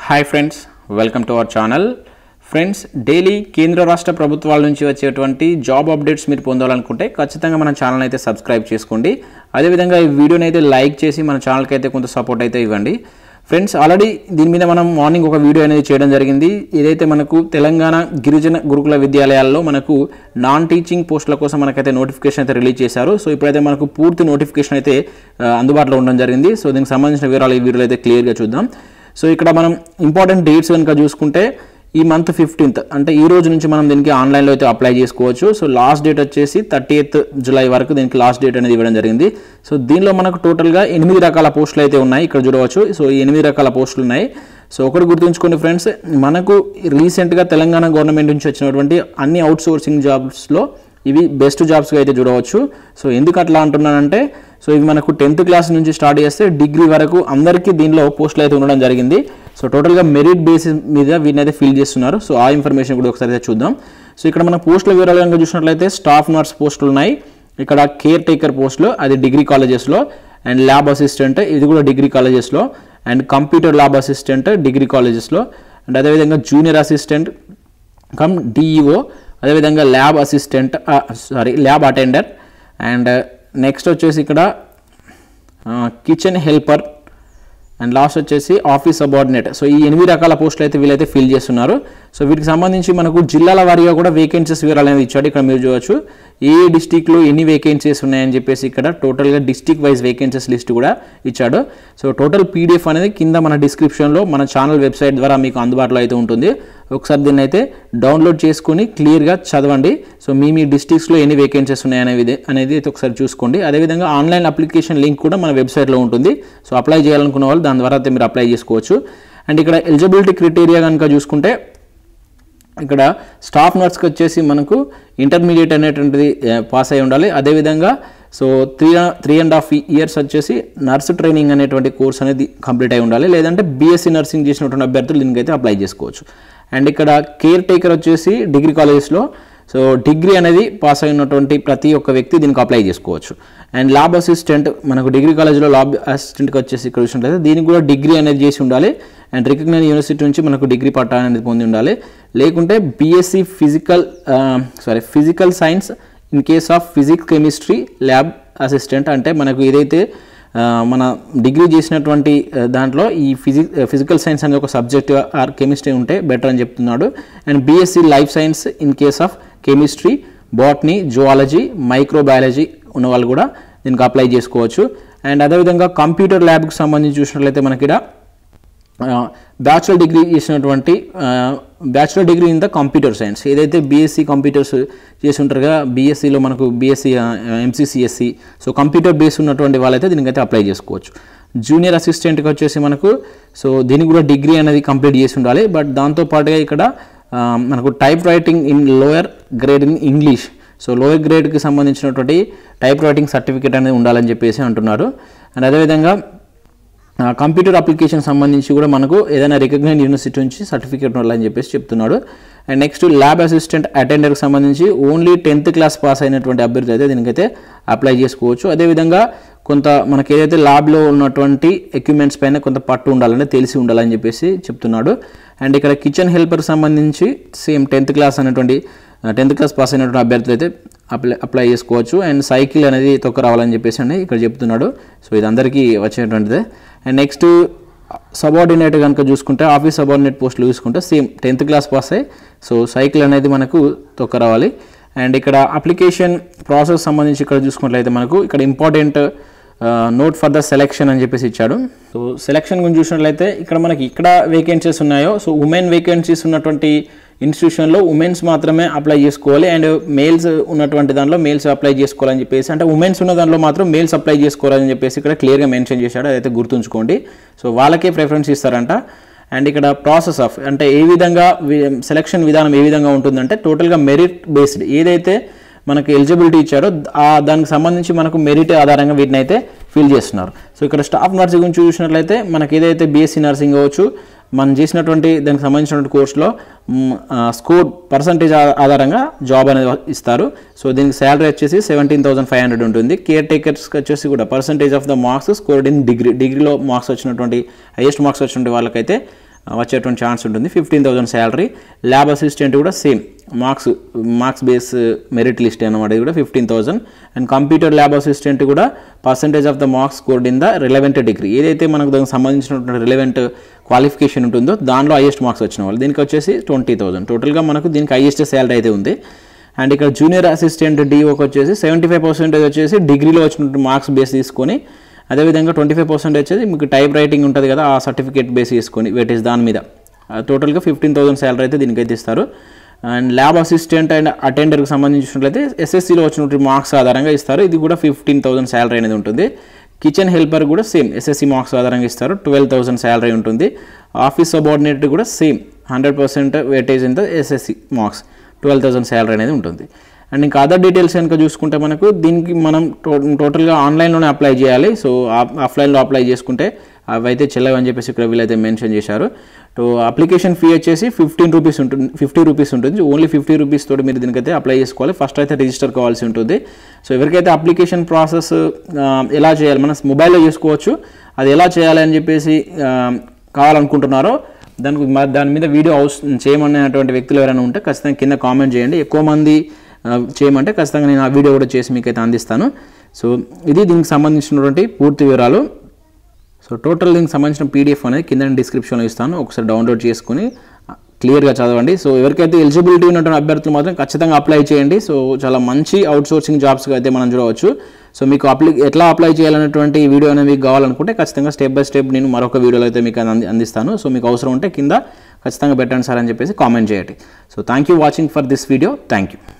hi friends welcome to our channel friends daily కేంద్ర రాష్ట్ర ప్రభుత్వాల నుంచి వచ్చేటువంటి జాబ్ అప్డేట్స్ మీరు పొందాలనుకుంటే ఖచ్చితంగా మన ఛానల్ అయితే సబ్స్క్రైబ్ చేసుకోండి అదేవిధంగా ఈ వీడియోని అయితే లైక్ చేసి మన ఛానల్కి అయితే కొంత సపోర్ట్ అయితే ఇవ్వండి ఫ్రెండ్స్ ఆల్రెడీ దీని మీద మనం మార్నింగ్ ఒక వీడియో అనేది చేయడం జరిగింది ఏదైతే మనకు తెలంగాణ గిరిజన గురుకుల విద్యాలయాల్లో మనకు నాన్ టీచింగ్ పోస్టుల కోసం మనకైతే నోటిఫికేషన్ అయితే రిలీజ్ చేశారు సో ఇప్పుడైతే మనకు పూర్తి నోటిఫికేషన్ అయితే ఆ, అందుబాటులో ఉండడం జరిగింది సో దీనికి సంబంధించిన వివరాలు ఈ వీడియోలో అయితే క్లియర్గా చూద్దాం సో ఇక్కడ మనం ఇంపార్టెంట్ డేట్స్ కనుక చూసుకుంటే ఈ మంత్ ఫిఫ్టీన్త్ అంటే ఈ రోజు నుంచి మనం దీనికి ఆన్లైన్లో అయితే అప్లై చేసుకోవచ్చు సో లాస్ట్ డేట్ వచ్చేసి థర్టీ ఎయిత్ జులై వరకు దీనికి లాస్ట్ డేట్ అనేది ఇవ్వడం జరిగింది సో దీనిలో మనకు టోటల్గా ఎనిమిది రకాల పోస్టులు అయితే ఉన్నాయి ఇక్కడ చూడవచ్చు సో ఈ ఎనిమిది రకాల పోస్టులు ఉన్నాయి సో ఒకటి గుర్తుంచుకోండి ఫ్రెండ్స్ మనకు రీసెంట్గా తెలంగాణ గవర్నమెంట్ నుంచి వచ్చినటువంటి అన్ని అవుట్ సోర్సింగ్ జాబ్స్లో ఇవి బెస్ట్ జాబ్స్గా అయితే చూడవచ్చు సో ఎందుకు అట్లా అంటున్నానంటే సో ఇవి మనకు టెన్త్ క్లాస్ నుంచి స్టార్ట్ చేస్తే డిగ్రీ వరకు అందరికీ దీనిలో పోస్టులు అయితే ఉండడం జరిగింది సో టోటల్గా మెరిట్ బేసిస్ మీద వీటిని అయితే ఫిల్ చేస్తున్నారు సో ఆ ఇన్ఫర్మేషన్ కూడా ఒకసారి అయితే చూద్దాం సో ఇక్కడ మన పోస్టుల వివరాలు కనుక చూసినట్లయితే స్టాఫ్ నర్స్ పోస్టులు ఉన్నాయి ఇక్కడ కేర్ టేకర్ పోస్టులు అది డిగ్రీ కాలేజెస్లో అండ్ ల్యాబ్ అసిస్టెంట్ ఇది కూడా డిగ్రీ కాలేజెస్లో and computer lab assistant degree కాలేజెస్లో అండ్ అదేవిధంగా జూనియర్ అసిస్టెంట్ కమ్ డిఈఓ అదేవిధంగా lab assistant sorry lab attender and next వచ్చేసి ఇక్కడ కిచెన్ హెల్పర్ అండ్ లాస్ట్ వచ్చేసి ఆఫీస్ సబార్డినేట్ సో ఈ ఎనిమిది రకాల పోస్టులు అయితే వీళ్ళైతే ఫిల్ చేస్తున్నారు సో వీటికి సంబంధించి మనకు జిల్లాల వారీగా కూడా వేకెన్సీస్ వివరాలు అనేది ఇచ్చాడు ఇక్కడ మీరు చూడవచ్చు ఏ డిస్టిక్లో ఎన్ని వేకెన్సీస్ ఉన్నాయని చెప్పేసి ఇక్కడ టోటల్గా డిస్టిక్ వైజ్ వేకెన్సీస్ లిస్ట్ కూడా ఇచ్చాడు సో టోటల్ పీడిఎఫ్ అనేది కింద మన డిస్క్రిప్షన్లో మన ఛానల్ వెబ్సైట్ ద్వారా మీకు అందుబాటులో అయితే ఉంటుంది ఒకసారి దీన్ని అయితే డౌన్లోడ్ చేసుకుని క్లియర్గా చదవండి సో మీ మీ డిస్ట్రిక్ట్స్లో ఎన్ని వేకెన్సీస్ ఉన్నాయనేది అనేది అయితే ఒకసారి చూసుకోండి అదేవిధంగా ఆన్లైన్ అప్లికేషన్ లింక్ కూడా మన వెబ్సైట్లో ఉంటుంది సో అప్లై చేయాలనుకున్న వాళ్ళు దాని ద్వారా అయితే మీరు అప్లై చేసుకోవచ్చు అండ్ ఇక్కడ ఎలిజిబిలిటీ క్రైటీరియా కనుక చూసుకుంటే ఇక్కడ స్టాఫ్ నర్స్కి వచ్చేసి మనకు ఇంటర్మీడియట్ అనేటువంటిది పాస్ అయి ఉండాలి అదేవిధంగా so three three and half years వచ్చేసి నర్స్ ట్రైనింగ్ అనేటువంటి కోర్స్ అనేది కంప్లీట్ అయి ఉండాలి లేదంటే బీఎస్సీ నర్సింగ్ చేసినటువంటి అభ్యర్థులు దీనికైతే అప్లై చేసుకోవచ్చు అండ్ ఇక్కడ కేర్ టేకర్ వచ్చేసి డిగ్రీ కాలేజెస్లో సో డిగ్రీ అనేది పాస్ అయినటువంటి ప్రతి ఒక్క వ్యక్తి దీనికి అప్లై చేసుకోవచ్చు అండ్ ల్యాబ్ అసిస్టెంట్ మనకు డిగ్రీ కాలేజ్లో ల్యాబ్ అసిస్టెంట్కి వచ్చేసి ఇక్కడ చూసినట్లయితే దీనికి కూడా డిగ్రీ అనేది చేసి ఉండాలి అండ్ రికగ్నైజ్ యూనివర్సిటీ నుంచి మనకు డిగ్రీ పట్టా అనేది పొంది ఉండాలి లేకుంటే BSc physical sorry physical science in case of physics chemistry lab assistant అంటే మనకు ఏదైతే ఆ, మన డిగ్రీ చేసినటువంటి ఆ, దాంట్లో ఈ ఫిజిక్ ఫిజికల్ సైన్స్ అనే ఒక సబ్జెక్ట్ ఆర్ కెమిస్ట్రీ ఉంటే బెటర్ అని చెప్తున్నాడు and BSc life science in case of chemistry botany zoology microbiology ఉన్న వాళ్ళు కూడా దీనికి అప్లై చేసుకోవచ్చు అండ్ అదేవిధంగా కంప్యూటర్ ల్యాబ్కి సంబంధించి చూసినట్లయితే మనకి ఇక్కడ బ్యాచులర్ డిగ్రీ చేసినటువంటి bachelor degree in the computer science ఏదైతే బీఎస్సీ కంప్యూటర్స్ చేసి ఉంటారు కదా బీఎస్సీలో మనకు బీఎస్సీ ఎంసీసీఎస్సీ సో కంప్యూటర్ బేస్ ఉన్నటువంటి వాళ్ళైతే దీనికైతే అప్లై చేసుకోవచ్చు జూనియర్ అసిస్టెంట్కి వచ్చేసి మనకు సో దీనికి కూడా డిగ్రీ అనేది కంప్లీట్ చేసి ఉండాలి బట్ దాంతో పాటుగా ఇక్కడ ఆ, మనకు type writing in lower grade in English so lower గ్రేడ్కి సంబంధించినటువంటి టైప్ రైటింగ్ సర్టిఫికేట్ అనేది ఉండాలని చెప్పేసి అంటున్నారు అండ్ అదేవిధంగా ఆ, కంప్యూటర్ అప్లికేషన్ సంబంధించి కూడా మనకు ఏదైనా రికగ్నైజ్ యూనివర్సిటీ నుంచి సర్టిఫికేట్ ఉండాలని చెప్పేసి చెప్తున్నాడు అండ్ నెక్స్ట్ ల్యాబ్ అసిస్టెంట్ అటెండర్కి సంబంధించి ఓన్లీ టెన్త్ క్లాస్ పాస్ అయినటువంటి అభ్యర్థి అయితే దీనికైతే అప్లై చేసుకోవచ్చు అదేవిధంగా కొంత మనకి ఏదైతే ల్యాబ్లో ఉన్నటువంటి ఎక్విప్మెంట్స్ పైన కొంత పట్టు ఉండాలంటే తెలిసి ఉండాలని చెప్పేసి చెప్తున్నాడు అండ్ ఇక్కడ కిచెన్ హెల్పర్ సంబంధించి సేమ్ టెన్త్ క్లాస్ అనేటువంటి టెన్త్ క్లాస్ పాస్ అయినటువంటి అభ్యర్థులు అయితే అప్లై అప్లై చేసుకోవచ్చు అండ్ సైకిల్ అనేది తొక్క రావాలని చెప్పేసి అని ఇక్కడ చెప్తున్నాడు సో ఇది అందరికీ వచ్చేటువంటిదే అండ్ నెక్స్ట్ సబార్డినేట్ కనుక చూసుకుంటే ఆఫీస్ సబార్డినేట్ పోస్టులు చూసుకుంటే సేమ్ టెన్త్ క్లాస్ పాస్ అయ్యి సో సైకిల్ అనేది మనకు తొక్క రావాలి అండ్ ఇక్కడ అప్లికేషన్ ప్రాసెస్ సంబంధించి ఇక్కడ చూసుకున్నట్లయితే మనకు ఇక్కడ important note for the selection అని చెప్పేసి ఇచ్చాడు సో సెలెక్షన్ గురించి చూసినట్లయితే ఇక్కడ మనకి ఇక్కడ వేకెన్సీస్ ఉన్నాయో సో ఉమెన్ వేకెన్సీస్ ఉన్నటువంటి ఇన్స్టిట్యూషన్లో ఉమెన్స్ మాత్రమే అప్లై చేసుకోవాలి అండ్ మేల్స్ ఉన్నటువంటి దాంట్లో మేల్స్ అప్లై చేసుకోవాలని చెప్పేసి అంటే ఉమెన్స్ ఉన్న దాంట్లో మాత్రం మేల్స్ అప్లై చేసుకోవాలని చెప్పేసి ఇక్కడ క్లియర్గా మెన్షన్ చేశాడు అదైతే గుర్తుంచుకోండి సో వాళ్ళకే ప్రిఫరెన్స్ ఇస్తారంట అండ్ ఇక్కడ ప్రాసెస్ ఆఫ్ అంటే ఏ విధంగా సెలక్షన్ విధానం ఏ విధంగా ఉంటుందంటే టోటల్గా మెరిట్ బేస్డ్ ఏదైతే మనకి ఎలిజిబిలిటీ ఇచ్చారో ఆ దానికి సంబంధించి మనకు మెరిట్ ఆధారంగా వీటిని అయితే ఫిల్ చేస్తున్నారు సో ఇక్కడ స్టాఫ్ నర్సింగ్ గురించి చూసినట్లయితే మనకి ఏదైతే బీఎస్సీ నర్సింగ్ అవ్వచ్చు మనం చేసినటువంటి దానికి సంబంధించినటువంటి కోర్సులో స్కోర్ పర్సంటేజ్ ఆధారంగా జాబ్ అనేది ఇస్తారు సో దీనికి శాలరీ వచ్చేసి సెవెంటీన్ థౌసండ్ ఫైవ్ హండ్రెడ్ ఉంటుంది కేర్ టేకర్స్కి వచ్చేసి కూడా percentage of the marks scored in degree డిగ్రీలో మార్క్స్ వచ్చినటువంటి హైయెస్ట్ మార్క్స్ వచ్చినటువంటి వాళ్ళకైతే వచ్చేటువంటి ఛాన్స్ ఉంటుంది fifteen thousand salary lab assistant కూడా same marks marks base merit list అనమాట ఇది కూడా fifteen thousand and computer lab assistant కూడా percentage of the marks scored in the relevant degree ఏదైతే మనకు దానికి సంబంధించినటువంటి రిలవెంట్ క్వాలిఫికేషన్ ఉంటుందో దానిలో హైయెస్ట్ మార్క్స్ వచ్చిన వాళ్ళు దీనికి వచ్చేసి ట్వంటీ థౌసండ్ టోటల్గా మనకు దీనికి హైయెస్ట్ శాలరీ అయితే ఉంది అండ్ ఇక్కడ జూనియర్ అసిస్టెంట్ డిఓకి వచ్చేసి సెవెంటీ ఫైవ్ పర్సెంటేజ్ వచ్చేసి డిగ్రీలో వచ్చినటువంటి మార్క్స్ బేస్ తీసుకొని అదేవిధంగా ట్వంటీ ఫైవ్ పర్సెంట్ వచ్చేసి మీకు టైప్ రైటింగ్ ఉంటుంది కదా ఆ సర్టిఫికేట్ బేస్ చేసుకొని వెయిటేజ్ దాని మీద టోటల్గా ఫిఫ్టీన్ థౌసండ్ శాలరీ అయితే దీనికైతే ఇస్తారు అండ్ ల్యాబ్ అసిస్టెంట్ అండ్ అటెండర్కి సంబంధించినట్లయితే ఎస్ఎస్సిలో వచ్చినటువంటి మార్క్స్ ఆధారంగా ఇస్తారు ఇది కూడా ఫిఫ్టీన్ థౌసండ్ శాలరీ అనేది ఉంటుంది కిచెన్ హెల్పర్ కూడా సేమ్ ఎస్ఎస్సి మార్క్స్ ఆధారంగా ఇస్తారు ట్వెల్వ్ థౌసండ్ శాలరీ ఉంటుంది ఆఫీస్ సబార్డినేట్ కూడా same hundred percent weightage in the SSC marks twelve thousand salary అనేది ఉంటుంది అండ్ ఇంకా అదర్ డీటెయిల్స్ కనుక చూసుకుంటే మనకు దీనికి మనం టో టోటల్గా ఆన్లైన్లోనే అప్లై చేయాలి సో ఆఫ్లైన్లో అప్లై చేసుకుంటే అవి అయితే చెల్లవని చెప్పేసి ఇక్కడ వీళ్ళైతే మెన్షన్ చేశారు సో అప్లికేషన్ ఫీ వచ్చేసి ఫిఫ్టీన్ రూపీస్ ఉంటుంది ఫిఫ్టీ రూపీస్ ఉంటుంది ఓన్లీ ఫిఫ్టీ రూపీస్ తోటి మీరు దీనికైతే అప్లై చేసుకోవాలి ఫస్ట్ అయితే రిజిస్టర్ కావాల్సి ఉంటుంది సో ఎవరికైతే అప్లికేషన్ ప్రాసెస్ ఎలా చేయాలి మనం మొబైల్లో చేసుకోవచ్చు అది ఎలా చేయాలి అని చెప్పేసి ఆ, కావాలనుకుంటున్నారో దానికి మ- దాని మీద వీడియో హౌస్ చేయమనేటువంటి వ్యక్తులు ఎవరైనా ఉంటే ఖచ్చితంగా కింద కామెంట్ చేయండి ఎక్కువ మంది ఆ, చేయమంటే ఖచ్చితంగా నేను ఆ వీడియో కూడా చేసి మీకైతే అందిస్తాను సో ఇది దీనికి సంబంధించినటువంటి పూర్తి వివరాలు సో టోటల్ దీనికి సంబంధించిన పీడిఎఫ్ అనేది కింద డిస్క్రిప్షన్లో ఇస్తాను ఒకసారి డౌన్లోడ్ చేసుకుని క్లియర్గా చదవండి సో ఎవరికైతే ఎలిజిబిలిటీ ఉన్నటువంటి అభ్యర్థులు మాత్రం ఖచ్చితంగా అప్లై చేయండి సో చాలా మంచి అవుట్ సోర్సింగ్ జాబ్స్గా అయితే మనం చూడవచ్చు సో మీకు అప్లై ఎట్లా అప్లై చేయాలనేటువంటి వీడియో అనేది మీకు కావాలనుకుంటే ఖచ్చితంగా స్టెప్ బై స్టెప్ నేను మరొక వీడియోలో అయితే మీకు అంది అందిస్తాను సో మీకు అవసరం ఉంటే కింద ఖచ్చితంగా పెట్టండి సార్ అని చెప్పేసి కామెంట్ చేయండి so thank you watching for this video thank you